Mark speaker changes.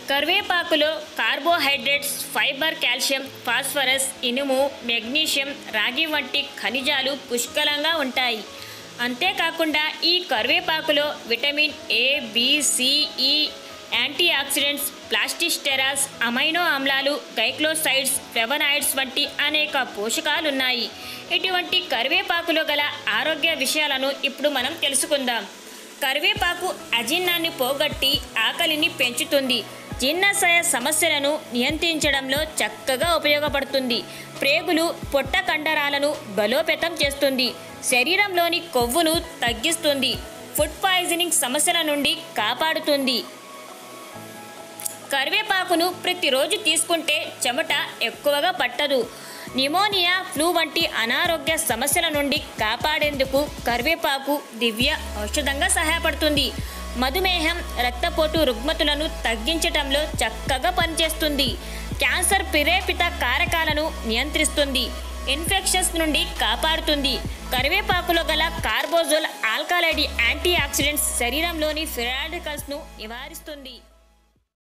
Speaker 1: కరివేపాకులో carbohydrates fibre calcium phosphorus ఇనుము magnesium రాగి వంటి ఖనిజాలు పుష్కలంగా ఉంటాయి అంతేకాకుండా ఈ కరివేపాకులో vitamin A B C E antioxidants ప్లాస్టిస్టెరాస్ అమైనో ఆమ్లాలు గైక్లోసైడ్స్ ఫ్లెవనాయిడ్స్ వంటి అనేక పోషకాలున్నాయి ఇటువంటి కరివేపాకులో గల ఆరోగ్య విషయాలను ఇప్పుడు మనం తెలుసుకుందాం కరివేపాకు అజీర్ణాన్ని పోగొట్టి ఆకలిని పెంచుతుంది జీర్ణాశయ సమస్యలను నియంత్రించడంలో చక్కగా ఉపయోగపడుతుంది ప్రేగులు పొట్ట కండరాలను బలోపేతం చేస్తుంది శరీరంలోని కొవ్వును తగ్గిస్తుంది ఫుడ్ పాయిజనింగ్ సమస్యల నుండి కాపాడుతుంది కరివేపాకును ప్రతిరోజు తీసుకుంటే చెమట ఎక్కువగా పట్టదు నిమోనియా ఫ్లూ వంటి అనారోగ్య సమస్యల నుండి కాపాడేందుకు కరివేపాకు దివ్య ఔషధంగా సహాయపడుతుంది మధుమేహం రక్తపోటు రుగ్మతులను తగ్గించటంలో చక్కగా పనిచేస్తుంది క్యాన్సర్ ప్రేరేపిత కారకాలను నియంత్రిస్తుంది ఇన్ఫెక్షన్స్ నుండి కాపాడుతుంది కరివేపాకులో గల కార్బోజోల్ ఆల్కలైడ్ యాంటీ ఆక్సిడెంట్స్ శరీరంలోని ఫిరాడికల్స్ను నివారిస్తుంది